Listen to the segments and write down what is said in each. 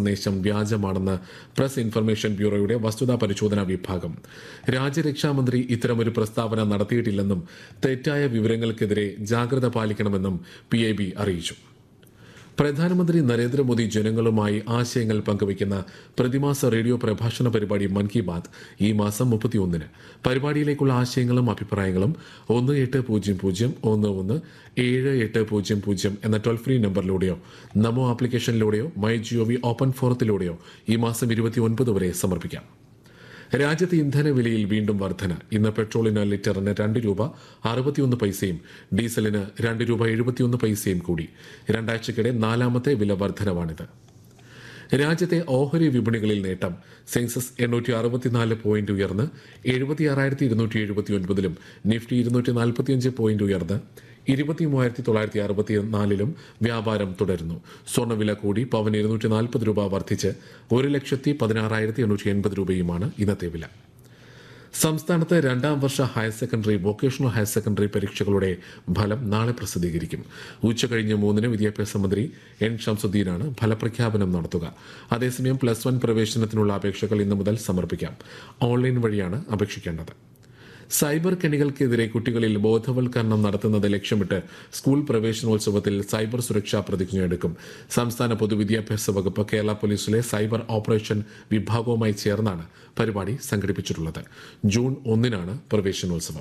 സന്ദേശം വ്യാജമാണെന്ന് press information ബ്യൂറോയുടെ വസ്തുതാ പരിശോധനാ വിഭാഗം രാജ്യരക്ഷാമന്ത്രി ഇത്തരമൊരു പ്രസ്താവന നടത്തിയിട്ടില്ലെന്നും തെറ്റായ വിവരങ്ങൾക്കെതിരെ ജാഗ്രത പാലിക്കണമെന്നും പി അറിയിച്ചു പ്രധാനമന്ത്രി നരേന്ദ്രമോദി ജനങ്ങളുമായി ആശയങ്ങൾ പങ്കുവയ്ക്കുന്ന പ്രതിമാസ റേഡിയോ പ്രഭാഷണ പരിപാടി മൻ കി ബാത് ഈ മാസം മുപ്പത്തിയൊന്നിന് പരിപാടിയിലേക്കുള്ള ആശയങ്ങളും അഭിപ്രായങ്ങളും ഒന്ന് എട്ട് പൂജ്യം പൂജ്യം ഒന്ന് ഒന്ന് ഏഴ് എട്ട് പൂജ്യം പൂജ്യം എന്ന ടോൾ ഫ്രീ നമ്പറിലൂടെയോ നമോ ആപ്ലിക്കേഷനിലൂടെയോ മൈ ജിഒവി ഓപ്പൺ ഫോറത്തിലൂടെയോ ഈ മാസം ഇരുപത്തിയൊൻപത് വരെ സമർപ്പിക്കാം രാജ്യത്ത് ഇന്ധന വിലയിൽ വീണ്ടും വർധന ഇന്ന് പെട്രോളിന് ലിറ്ററിന് രണ്ട് രൂപ അറുപത്തിയൊന്ന് പൈസയും ഡീസലിന് രണ്ട് രൂപ എഴുപത്തിയൊന്ന് പൈസയും കൂടി രണ്ടാഴ്ചക്കിടെ നാലാമത്തെ വില വർധനവാണിത് രാജ്യത്തെ ഓഹരി വിപണികളിൽ നേട്ടം സെൻസസ് എണ്ണൂറ്റി അറുപത്തിനാല് പോയിന്റ് ഉയർന്ന് എഴുപത്തിയാറായിരത്തി ഇരുന്നൂറ്റി എഴുപത്തി ഒൻപതിലും നിഫ്റ്റി ഇരുന്നൂറ്റി നാൽപ്പത്തിയഞ്ച് പോയിന്റ് ഉയർന്ന് ഇരുപത്തി മൂവായിരത്തി തൊള്ളായിരത്തി അറുപത്തിനാലിലും വ്യാപാരം തുടരുന്നു സ്വർണ്ണവില കൂടി പവൻ ഇരുന്നൂറ്റി നാൽപ്പത് രൂപ വർദ്ധിച്ച് ഒരു ലക്ഷത്തി പതിനാറായിരത്തി എണ്ണൂറ്റി എൺപത് രൂപയുമാണ് ഇന്നത്തെ വില സംസ്ഥാനത്ത് രണ്ടാം വർഷ higher secondary vocational higher secondary പരീക്ഷകളുടെ ഫലം നാളെ പ്രസിദ്ധീകരിക്കും ഉച്ചകഴിഞ്ഞ് മൂന്നിന് വിദ്യാഭ്യാസ മന്ത്രി എൻ ഷംസുദ്ദീനാണ് ഫലപ്രഖ്യാപനം നടത്തുക അതേസമയം പ്ലസ് വൺ പ്രവേശനത്തിനുള്ള അപേക്ഷകൾ ഇന്നു മുതൽ സമർപ്പിക്കാം ഓൺലൈൻ വഴിയാണ് അപേക്ഷിക്കേണ്ടത് സൈബർ കെണികൾക്കെതിരെ കുട്ടികളിൽ ബോധവൽക്കരണം നടത്തുന്നത് ലക്ഷ്യമിട്ട് സ്കൂൾ പ്രവേശനോത്സവത്തിൽ സൈബർ സുരക്ഷാ പ്രതിജ്ഞയെടുക്കും സംസ്ഥാന പൊതുവിദ്യാഭ്യാസ വകുപ്പ് കേരള പോലീസിലെ സൈബർ ഓപ്പറേഷൻ വിഭാഗവുമായി ചേർന്നാണ് പരിപാടി സംഘടിപ്പിച്ചിട്ടുള്ളത് ജൂൺ ഒന്നിനാണ് പ്രവേശനോത്സവം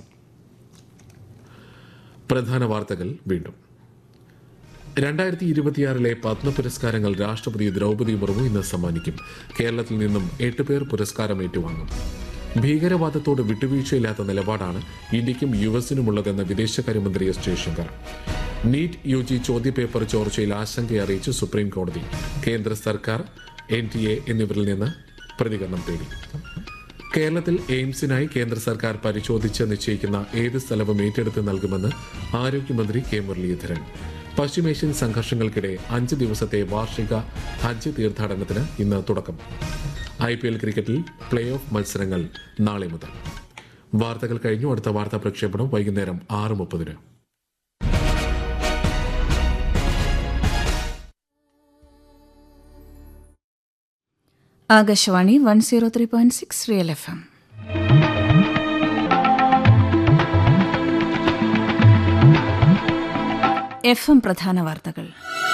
പ്രധാന വാർത്തകൾ വീണ്ടും രണ്ടായിരത്തി ഇരുപത്തിയാറിലെ പത്മ പുരസ്കാരങ്ങൾ രാഷ്ട്രപതി ദ്രൗപദി മുർമു ഇന്ന് സമ്മാനിക്കും കേരളത്തിൽ നിന്നും എട്ട് പേർ പുരസ്കാരം ഏറ്റുവാങ്ങും ഭീകരവാദത്തോട് വിട്ടുവീഴ്ചയില്ലാത്ത നിലപാടാണ് ഇന്ത്യക്കും യു എസിനുമുള്ളതെന്ന് വിദേശകാര്യമന്ത്രി S Jaishankar NEET U G ചോദ്യപേപ്പർ ചോർച്ചയിൽ ആശങ്ക അറിയിച്ച് സുപ്രീം കോടതി കേന്ദ്ര സർക്കാർ എൻ ടി എ എന്നിവരിൽ നിന്ന് പ്രതികരണം തേടി കേരളത്തിൽ എയിംസിനായി കേന്ദ്ര സർക്കാർ പരിശോധിച്ച് നിശ്ചയിക്കുന്ന ഏത് സ്ഥലവും ഏറ്റെടുത്ത് നൽകുമെന്ന് ആരോഗ്യമന്ത്രി കെ മുരളീധരൻ പശ്ചിമേഷ്യൻ സംഘർഷങ്ങൾക്കിടെ അഞ്ച് ദിവസത്തെ വാർഷിക ഹജ്ജ് തീർത്ഥാടനത്തിന് ഇന്ന് തുടക്കം ഐ പി എൽ ക്രിക്കറ്റിൽ പ്ലേ ഓഫ് മത്സരങ്ങൾ നാളെ മുതൽ വാർത്തകൾ കഴിഞ്ഞു അടുത്ത വാർത്താ പ്രക്ഷേപണം വൈകുന്നേരം ആറ് മുപ്പതിന് Akashvani one zero three point six real F M F M പ്രധാന വാർത്തകൾ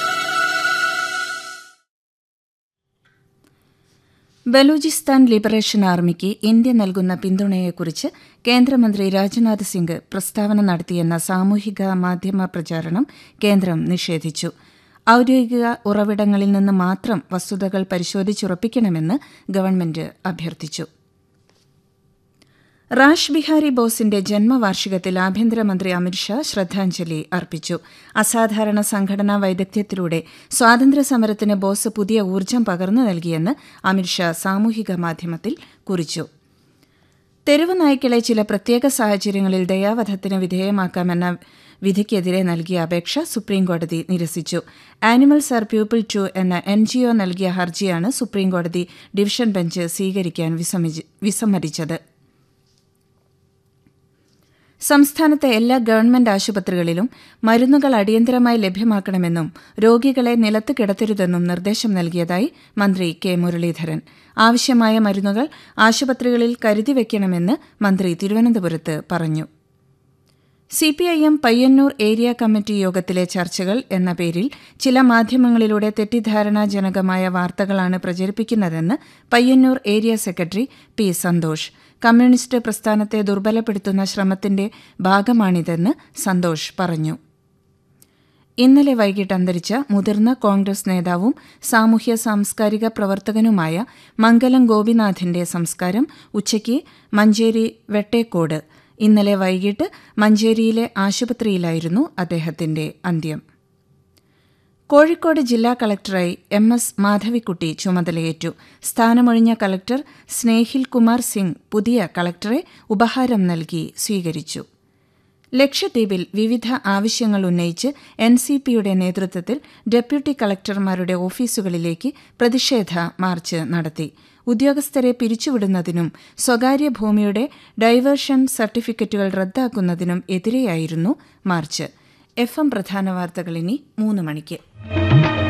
ബലൂചിസ്ഥാൻ ലിബറേഷൻ ആർമിക്ക് ഇന്ത്യ നൽകുന്ന പിന്തുണയെക്കുറിച്ച് കേന്ദ്രമന്ത്രി രാജ്നാഥ് സിംഗ് പ്രസ്താവന നടത്തിയെന്ന സാമൂഹിക മാധ്യമ പ്രചാരണം കേന്ദ്രം നിഷേധിച്ചു ഔദ്യോഗിക ഉറവിടങ്ങളിൽ നിന്ന് മാത്രം വസ്തുതകൾ പരിശോധിച്ചുറപ്പിക്കണമെന്ന് ഗവൺമെന്റ് അഭ്യർത്ഥിച്ചു റാഷ് ബിഹാരി ബോസിന്റെ ജന്മവാർഷികത്തിൽ ആഭ്യന്തരമന്ത്രി അമിത്ഷാ ശ്രദ്ധാഞ്ജലി അർപ്പിച്ചു അസാധാരണ സംഘടനാ വൈദഗ്ധ്യത്തിലൂടെ സ്വാതന്ത്ര്യസമരത്തിന് ബോസ് പുതിയ ഊർജ്ജം പകർന്നു നൽകിയെന്ന് അമിത്ഷാ സാമൂഹിക മാധ്യമത്തിൽ കുറിച്ചു തെരുവ് നായ്ക്കളെ ചില പ്രത്യേക സാഹചര്യങ്ങളിൽ ദയാവധത്തിന് വിധേയമാക്കാമെന്ന വിധിക്കെതിരെ നൽകിയ അപേക്ഷ സുപ്രീംകോടതി നിരസിച്ചു ആനിമൽസ് ആർ പീപ്പിൾ ടു എന്ന എൻ ജി ഒ നൽകിയ ഹർജിയാണ് സുപ്രീംകോടതി ഡിവിഷൻ ബെഞ്ച് സ്വീകരിക്കാൻ വിസമ്മതിച്ചത് സംസ്ഥാനത്തെ എല്ലാ ഗവൺമെന്റ് ആശുപത്രികളിലും മരുന്നുകൾ അടിയന്തരമായി ലഭ്യമാക്കണമെന്നും രോഗികളെ നിലത്ത് കിടത്തരുതെന്നും നിർദ്ദേശം നൽകിയതായി മന്ത്രി കെ മുരളീധരൻ ആവശ്യമായ മരുന്നുകൾ ആശുപത്രികളിൽ കരുതി വയ്ക്കണമെന്ന് മന്ത്രി തിരുവനന്തപുരത്ത് പറഞ്ഞു സിപിഐഎം പയ്യന്നൂർ ഏരിയ കമ്മിറ്റി യോഗത്തിലെ ചർച്ചകൾ എന്ന പേരിൽ ചില മാധ്യമങ്ങളിലൂടെ തെറ്റിദ്ധാരണാജനകമായ വാർത്തകളാണ് പ്രചരിപ്പിക്കുന്നതെന്ന് Payyanur area secretary P Santosh communist പ്രസ്ഥാനത്തെ ദുർബലപ്പെടുത്തുന്ന ശ്രമത്തിന്റെ ഭാഗമാണിതെന്ന് സന്തോഷ് പറഞ്ഞു ഇന്നലെ വൈകിട്ട് അന്തരിച്ച മുതിർന്ന കോൺഗ്രസ് നേതാവും സാമൂഹ്യ സാംസ്കാരിക പ്രവർത്തകനുമായ മംഗലം ഗോപിനാഥിന്റെ സംസ്കാരം ഉച്ചയ്ക്ക് മഞ്ചേരി വെട്ടേക്കോട് ഇന്നലെ വൈകിട്ട് മഞ്ചേരിയിലെ ആശുപത്രിയിലായിരുന്നു അദ്ദേഹത്തിന്റെ അന്ത്യം കോഴിക്കോട് ജില്ലാ കളക്ടറായി എം എസ് മാധവിക്കുട്ടി ചുമതലയേറ്റു സ്ഥാനമൊഴിഞ്ഞ കളക്ടർ സ്നേഹിൽ കുമാർ സിംഗ് പുതിയ കളക്ടറെ ഉപഹാരം നൽകി സ്വീകരിച്ചു ലക്ഷദ്വീപിൽ വിവിധ ആവശ്യങ്ങൾ ഉന്നയിച്ച് എൻ സി പിയുടെ നേതൃത്വത്തിൽ ഡെപ്യൂട്ടി കളക്ടർമാരുടെ ഓഫീസുകളിലേക്ക് പ്രതിഷേധ മാർച്ച് നടത്തി ഉദ്യോഗസ്ഥരെ പിരിച്ചുവിടുന്നതിനും സ്വകാര്യ ഭൂമിയുടെ ഡൈവേർഷൻ സർട്ടിഫിക്കറ്റുകൾ റദ്ദാക്കുന്നതിനും എതിരെയായിരുന്നു മാർച്ച് എഫ് എം പ്രധാന വാർത്തകൾ ഇനി മൂന്ന് മണിക്ക്